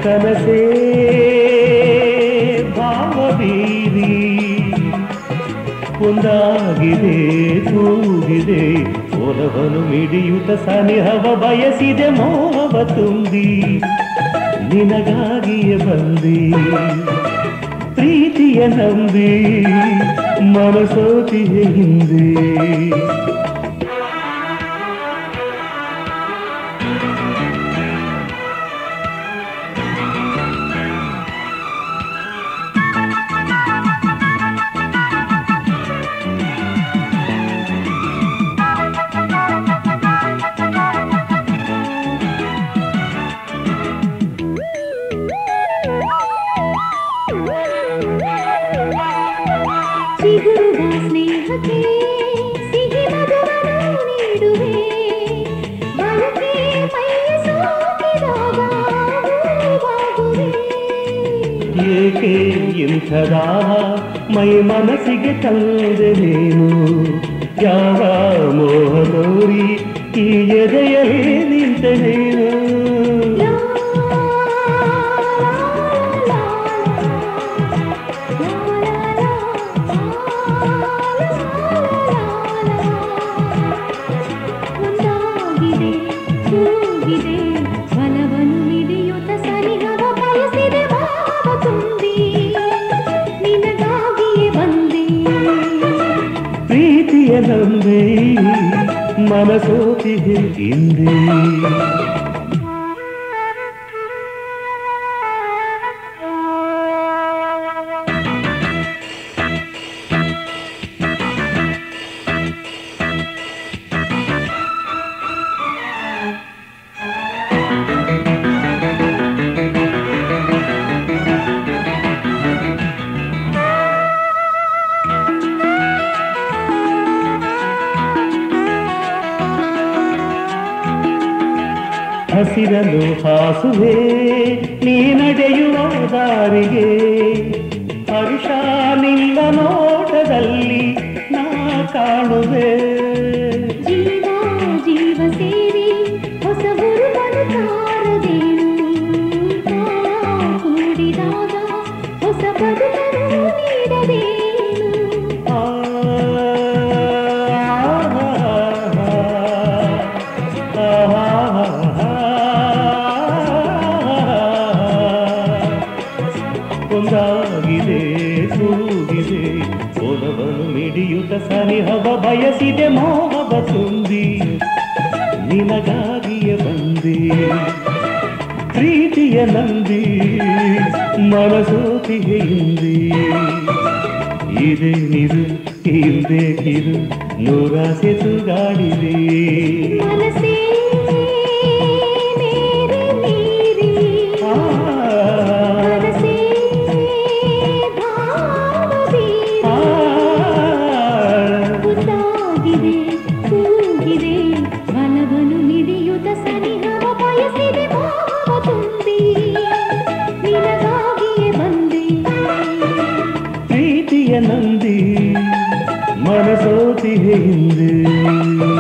ಕನಸೇ ಭಾವಬೀರಿ ಒಂದಾಗಿದೆ ತೂಗಿದೆ ಒಲವನು ಮಿಡಿಯುತ್ತ ಸನಿಹವ ಬಯಸಿದೆ ಮೋಹವ ತುಂಬಿ ನಿನಗಾಗಿಯೇ ಬಂದಿ ಪ್ರೀತಿಯ ನಂಬಿ ಮನಸೋತಿಯ ಹಿಂದೆ ಚಿಗುರುವ ಸ್ನೇಹಕ್ಕೆ ಸಿಹಿ ಮಧುವನ್ನು ನೀಡುವೆ ಬಲಕೆ ಮೈಯ ಸೋಕಿದಾಗ ಹೂವಾಗುವೆ ಏಕೆ ಇಂಥದ ಮೈ ಮನಸ್ಸಿಗೆ ತಂದೆ ನೀನು ಯಾವ ಮೋಹ ತೋರಿ ಈ ಎದೆಯಲ್ಲಿ ನಿಂತ ನೀನು ಲಾ, ಲಾ, ಒಂದಾಗಿದೆ ಕೂಗಿದೆ ಬಲವನ್ನು ಹಿಡಿಯುತ್ತ ಸನಿಹವ ಬಯಸಿದೆ ಭಾವ ತುಂಬಿ ನಿನಗಾಗಿಯೇ ಬಂದೆ ಪ್ರೀತಿಯ ನಂಬಿ ಮನಸೋತಿಗೆ ಹಿಂದೆ ಹಸಿರಲು ಹಾಸುವೆ ನೀ ನಡೆಯುವ ದಾರಿಗೆ ಹರ್ಷ ನಿನ್ನ ನೋಟದಲ್ಲಿ ನಾ ಕಾಣುವೆ ಜೀವ ಜೀವ ಸೇರಿ ಹೊಸ ಹುರುಪನು ತಾರದೇನು ಕಾಲ ಕೂಡಿದಾಗ ಹೊಸ ಬದುಕನ್ನು ನೀಡದೇನು ಆ, ಒಂದಾಗಿದೆ ಕೂಗಿದೆ ಒಲವನು ಮಿಡಿಯುತ್ತ ಸನಿಹವ ಬಯಸಿದೆ ಮೋಹವ ತುಂಬಿ ನಿನಗಾಗಿಯೇ ಬಂದೆ ಪ್ರೀತಿಯ ನಂಬಿ ಮನಸೋತಿಗೆ ಹಿಂದೆ ಇದೆ ನಿರು ಹಿಂದೆ ಕಿರು ನೂರಾಸೆ ತುಗಾಡಿದೆ ಮನಸ್ಸೇ ಮೇರೆ ಮೀರಿ ಆ, ಮನಸ್ಸೇ ಭಾವ ಬೀರಿ ಆ, ಒಂದಾಗಿದೆ ಕೂಗಿದೆ ಬಲವನ್ನು ಹಿಡಿಯುತ್ತ ಸನಿಹವ ಬಯಸಿದೆ ಭಾವ ತುಂಬಿ ನಿನಗಾಗಿಯೇ ಬಂದೆ ಪ್ರೀತಿಯ ನಂದಿ ಮನಸೋತಿಗೆ ಹಿಂದೆ